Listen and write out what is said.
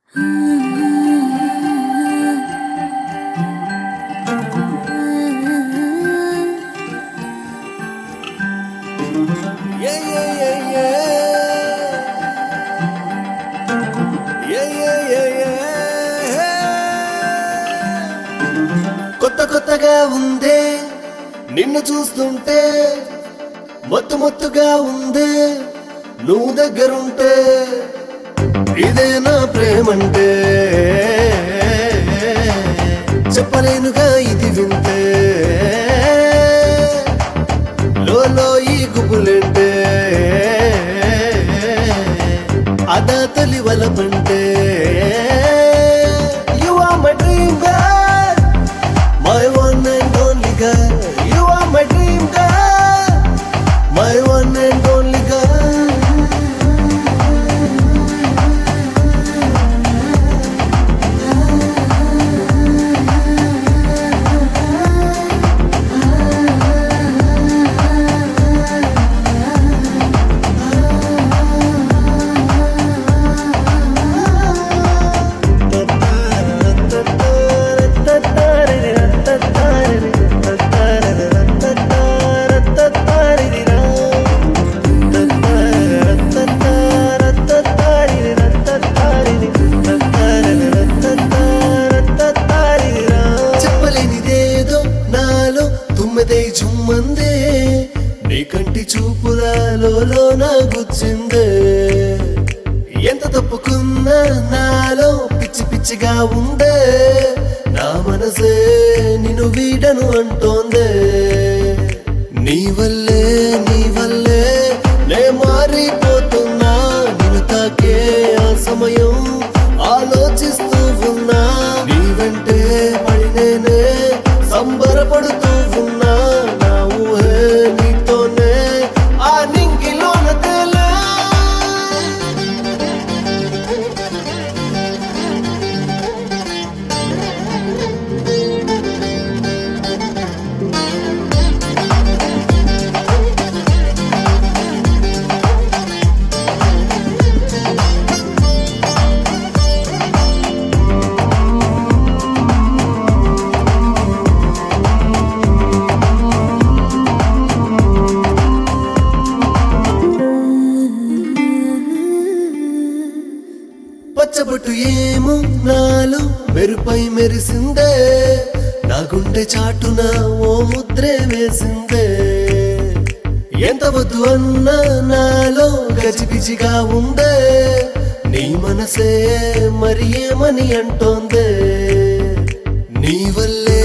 కొత్త కొత్తగా ఉందే నిన్ను చూస్తుంటే మొత్తు మొత్తుగా ఉందే నువ్వు దగ్గరుంటే ఇదే నా ప్రేమంటే చెప్పలేనుగా ఇది వింటే లోలో ఈ గుబులంటే అదా తొలి వలపంటే You are my dream girl My one and only girl You are my dream girl My one and only girl చెప్పలేనిదేదో నాలో తుమ్మెదే జుమ్మందే నీ కంటి చూపులలో నా గుచ్చిందే ఎంత తప్పుకున్నా నాలో పిచ్చి పిచ్చిగా ఉందే నా మనసే నిన్ను వీడను అంటోందే నీ వల్లే నీ వల్లే నే మారిపోతున్నా నిన్ను తాకే ఆ సమయం ఆలోచిస్తూ ఉన్నా నీ వెంటే పడి నేనే సంబరపడుతూ ఉన్నా నా ఊహే నీతోనే ఆ నింగిలోన తేలే పచ్చబొట్టు ఏమో నాలో మెరుపై మెరిసిందే నా గుండె చాటున ఓ ముద్రే వేసిందే ఎంత వద్దు అన్నా నాలో గజిబిజిగా ఉందే నీ మనసే మరి ఏమని అంటోందే నీ వల్లే